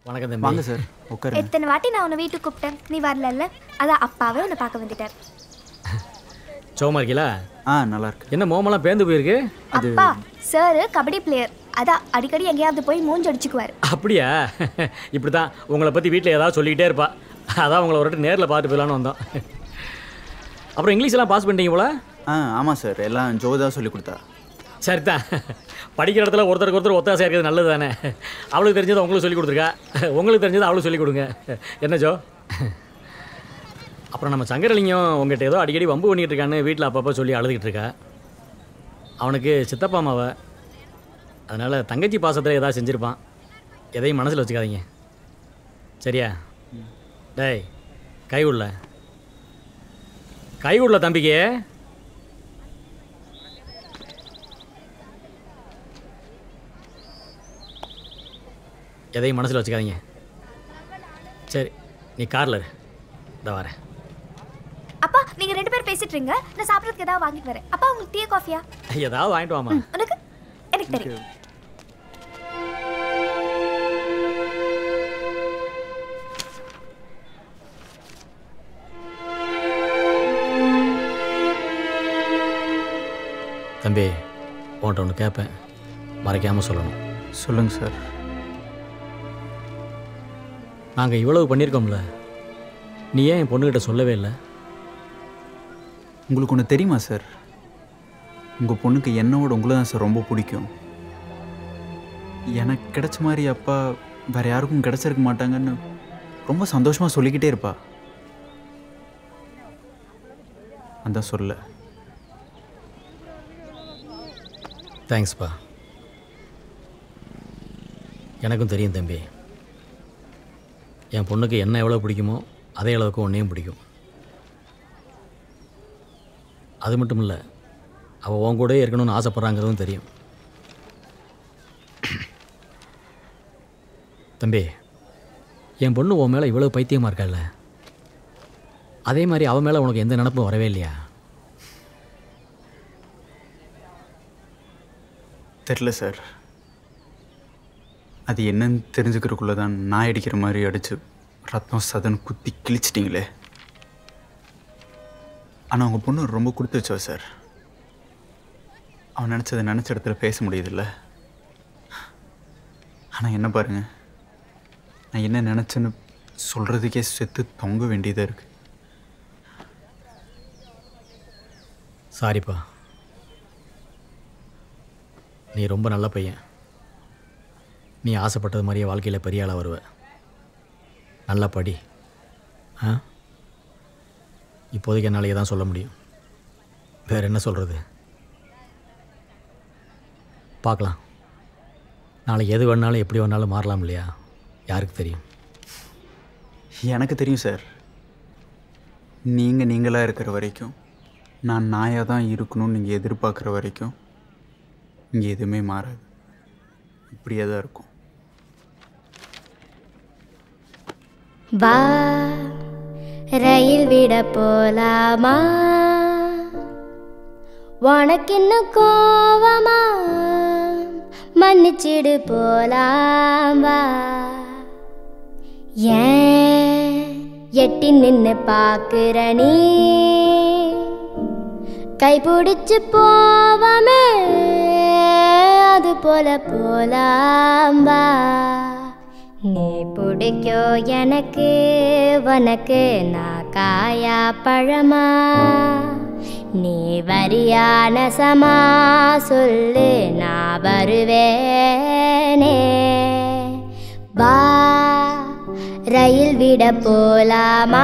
வணக்கம் தம்பி வாங்க சார் உட்காருங்க எத்தனை வாட்டி நான் உன்னை வீட்டுக்கு கூப்பிட்டேன் நீ வரலல்ல அதான் அப்பாவே உன்னை பார்க்க வந்துட்டார் சோமா இருக்கீங்களா ஆ நல்லா இருக்கு என்ன மோமெல்லாம் பேந்து போயிருக்கு அப்பா சார் கபடி பிளேயர் அதான் அடிக்கடி எங்கேயாவது போய் மூஞ்சி அடிச்சுக்குவார் அப்படியா இப்படி தான் உங்களை பற்றி வீட்டில் ஏதாவது சொல்லிக்கிட்டே இருப்பா அதான் உங்களை ஒரு நேரில் பார்த்து போயிடலான்னு வந்தோம் அப்புறம் இங்கிலீஷ் எல்லாம் பாஸ் பண்ணிட்டீங்க போல ஆ ஆமாம் சார் எல்லாம் ஜோ தான் சொல்லி கொடுத்தா சரிதான் படிக்கிற இடத்துல ஒருத்தருக்கு ஒருத்தர் ஒத்தாசையாக இருக்கிறது நல்லது தானே அவளுக்கு தெரிஞ்சதை உங்களுக்கு சொல்லி கொடுத்துருக்கா உங்களுக்கு தெரிஞ்சதை அவளுக்கு சொல்லி கொடுங்க என்ன ஜோ அப்புறம் நம்ம சங்கரலிங்கம் உங்ககிட்ட ஏதோ அடிக்கடி வம்பு பண்ணிட்டு இருக்கான்னு வீட்டில் அப்பப்போ சொல்லி அழுதுகிட்டு இருக்கா அவனுக்கு சித்தப்பா அம்மாவை அதனால் தங்கச்சி பாசத்தில் ஏதாவது செஞ்சுருப்பான் எதையும் மனசில் வச்சுக்காதீங்க சரியா டேய் கை உள்ள கை உள்ள தம்பிக்கு எதையும் மனசில் வச்சுக்காதீங்க சரி நீ காரில் இரு இந்த வரேன் அப்பா நீங்க ரெண்டு பேரும் பேசிட்டு இருங்க நான் சாப்பிட்றதுக்கு ஏதாவது வாங்கிட்டு வரேன் அப்பா உங்களுக்கு டீ காஃபியா ஏதாவது வாங்கிட்டு வாமா உனக்கு எனக்கு தெரியும் தம்பி உன்கிட்ட ஒன்று கேட்பேன் மறைக்காமல் சொல்லணும் சொல்லுங்கள் சார் நாங்கள் இவ்வளவு பண்ணியிருக்கோம்ல நீ ஏன் என் பொண்ணுக்கிட்ட சொல்லவே இல்லை உங்களுக்கு ஒன்று தெரியுமா சார் உங்கள் பொண்ணுக்கு என்னோட உங்களை தான் சார் ரொம்ப பிடிக்கும் எனக்கு கிடைச்ச மாதிரி அப்பா வேற யாருக்கும் கிடைச்சிருக்க மாட்டாங்கன்னு ரொம்ப சந்தோஷமாக சொல்லிக்கிட்டே இருப்பா அதான் சொல்ல தேங்க்ஸ்ப்பா எனக்கும் தெரியும் தம்பி என் பொண்ணுக்கு என்ன எவ்வளோ பிடிக்குமோ அதே அளவுக்கு உன்னையும் பிடிக்கும் அது மட்டும் இல்லை அவள் உன் கூடயே இருக்கணும்னு ஆசைப்பட்றாங்கிறதும் தெரியும் தம்பி என் பொண்ணு உன் மேலே இவ்வளோ பைத்தியமாக இருக்கால்ல அதே மாதிரி அவன் மேலே உனக்கு எந்த நினப்பும் வரவே இல்லையா தெரில சார் அது என்னன்னு தெரிஞ்சுக்கிறதுக்குள்ளே தான் நாய் அடிக்கிற மாதிரி அடித்து ரத்தம் சதன் குத்தி கிழிச்சிட்டிங்களே ஆனால் உங்கள் பொண்ணு ரொம்ப கொடுத்து வச்சவ சார் அவன் நினச்சதை நினச்ச இடத்துல பேச முடியுதுல்ல ஆனால் என்ன பாருங்க நான் என்ன நினச்சேன்னு சொல்கிறதுக்கே செத்து தொங்க வேண்டியதாக இருக்குது சாரிப்பா நீ ரொம்ப நல்ல பையன் நீ ஆசைப்பட்டது மாதிரியே வாழ்க்கையில் பெரிய ஆளாக வருவ நல்லா படி ஆ இப்போதைக்கு என்னாலேயே தான் சொல்ல முடியும் வேற என்ன சொல்கிறது பார்க்கலாம் நாளைக்கு எது வேணாலும் எப்படி வேணாலும் மாறலாம் இல்லையா யாருக்கு தெரியும் எனக்கு தெரியும் சார் நீங்கள் நீங்களாக இருக்கிற வரைக்கும் நான் நாயாக தான் இருக்கணும்னு நீங்கள் எதிர்பார்க்குற வரைக்கும் இங்கே எதுவுமே மாறாது இப்படியே தான் இருக்கும் வா ரயில் விட போலாமா உனக்கு இன்னும் கோவமா மன்னிச்சிடு போலாம் வா ஏன் எட்டி நின்னு பாக்குற நீ கைப்பிடிச்சு போவாமே அது போல போலாம் வா நீ பிடிக்கோ எனக்கு உனக்கு நான் காயா பழமா நீ வரியான சமா சொல்லு நான் வருவேனே வா ரயில் விட போலாமா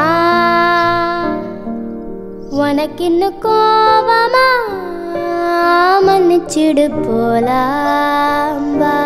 உனக்கு இன்னும் கோவமா மன்னிச்சிடு போலாம் வா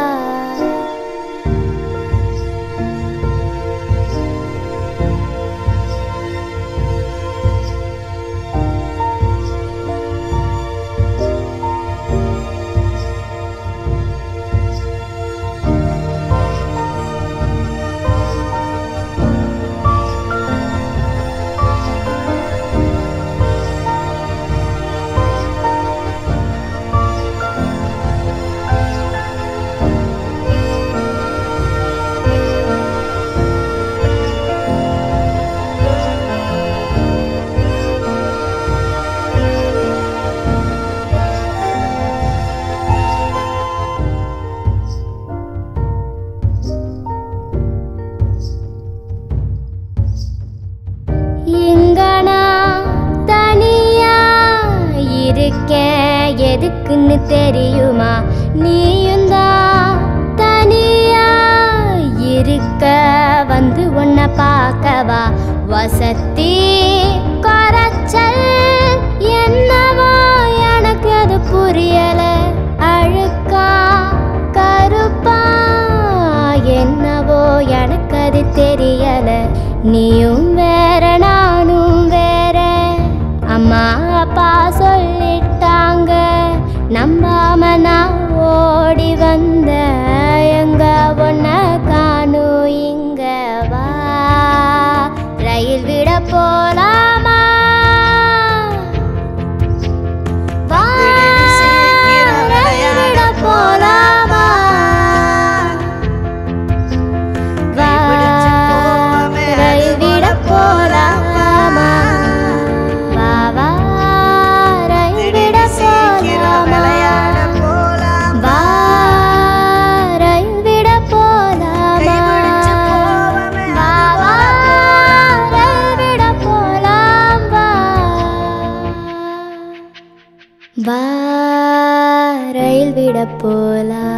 எதுக்குன்னு தெரியுமா நீயும் தான் தனியா இருக்க வந்து உன்னை பார்க்கவா வசதி குறைச்சல் என்னவோ எனக்கு அது புரியல அழுக்கா கருப்பா என்னவோ எனக்கு அது தெரியல நீயும் வேற நானும் வேற அம்மா அப்பா சொல்லிட்டாங்க நம்பாம நான் ஓடி வந்த எங்க ஒன்ன காணும் இங்க வா ரயில் விட போலாமா வா ரயில் விட போலாமா வா ரயில் விட போலாமா வா வா ரயில் விட போலாமா வா ரயில் விட போலாமா வா வா ரயில் விட போலாம் வா வா ரயில் விட போலாம்